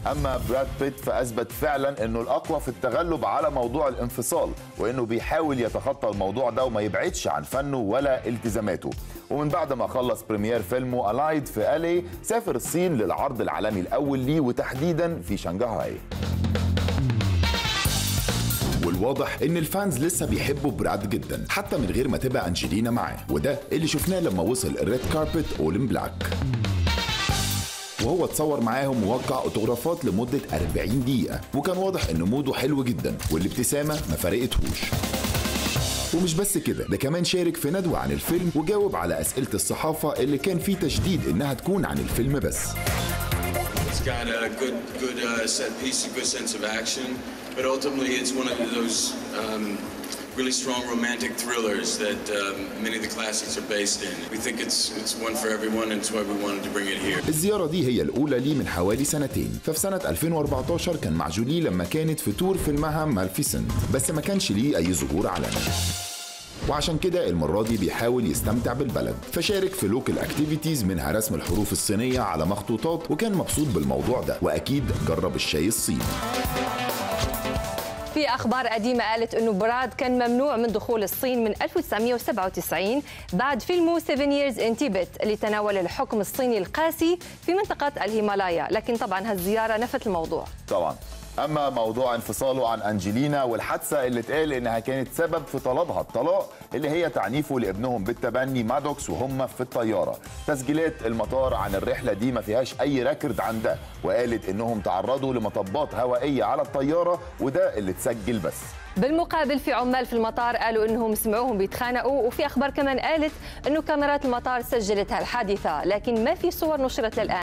اما براد بيت فاثبت فعلا انه الاقوى في التغلب على موضوع الانفصال وانه بيحاول يتخطى الموضوع ده وما يبعدش عن فنه ولا التزاماته ومن بعد ما خلص بريمير فيلمه الايد في الي سافر الصين للعرض العالمي الاول ليه وتحديدا في شنغهاي والواضح ان الفانز لسه بيحبوا براد جدا حتى من غير ما تبقى انجلينا معاه وده اللي شفناه لما وصل الريد كاربت اول ان بلاك وهو اتصور معاهم ووقع اوتوغرافات لمدة 40 دقيقة وكان واضح ان موده حلو جدا والابتسامة ما فرقتهوش ومش بس كده ده كمان شارك في ندوة عن الفيلم وجاوب على أسئلة الصحافة اللي كان فيه تشديد إنها تكون عن الفيلم بس It's got a good, good uh, set piece, a good sense of action, but ultimately it's one of those um, really strong romantic thrillers that um, many of the classics are based in. We think it's it's one for everyone, and it's why we wanted to bring it here. الزيارة دي هي الأولى ليه من حوالي سنتين ففي سنة 2014 كان مع جولي لما كانت في تور فيلمها مالفيسنت بس ما كانش ليه أي ظهور علني وعشان كده المرة دي بيحاول يستمتع بالبلد فشارك في لوكال اكتيفيتيز منها رسم الحروف الصينية على مخطوطات وكان مبسوط بالموضوع ده وأكيد جرب الشاي الصيني في اخبار قديمه قالت انه براد كان ممنوع من دخول الصين من 1997 بعد فيلمه 7 years in Tibet اللي تناول الحكم الصيني القاسي في منطقه الهيمالايا لكن طبعا هالزياره نفت الموضوع طبعا اما موضوع انفصاله عن انجلينا والحادثه اللي اتقال انها كانت سبب في طلبها الطلاق اللي هي تعنيفه لابنهم بالتبني مادوكس وهم في الطياره تسجيلات المطار عن الرحله دي ما فيهاش اي ريكورد عن ده وقالت انهم تعرضوا لمطبات هوائيه على الطياره وده اللي اتسجل بس بالمقابل في عمال في المطار قالوا انهم سمعوهم بيتخانقوا وفي اخبار كمان قالت انه كاميرات المطار سجلت هالحادثه لكن ما في صور نشرت للان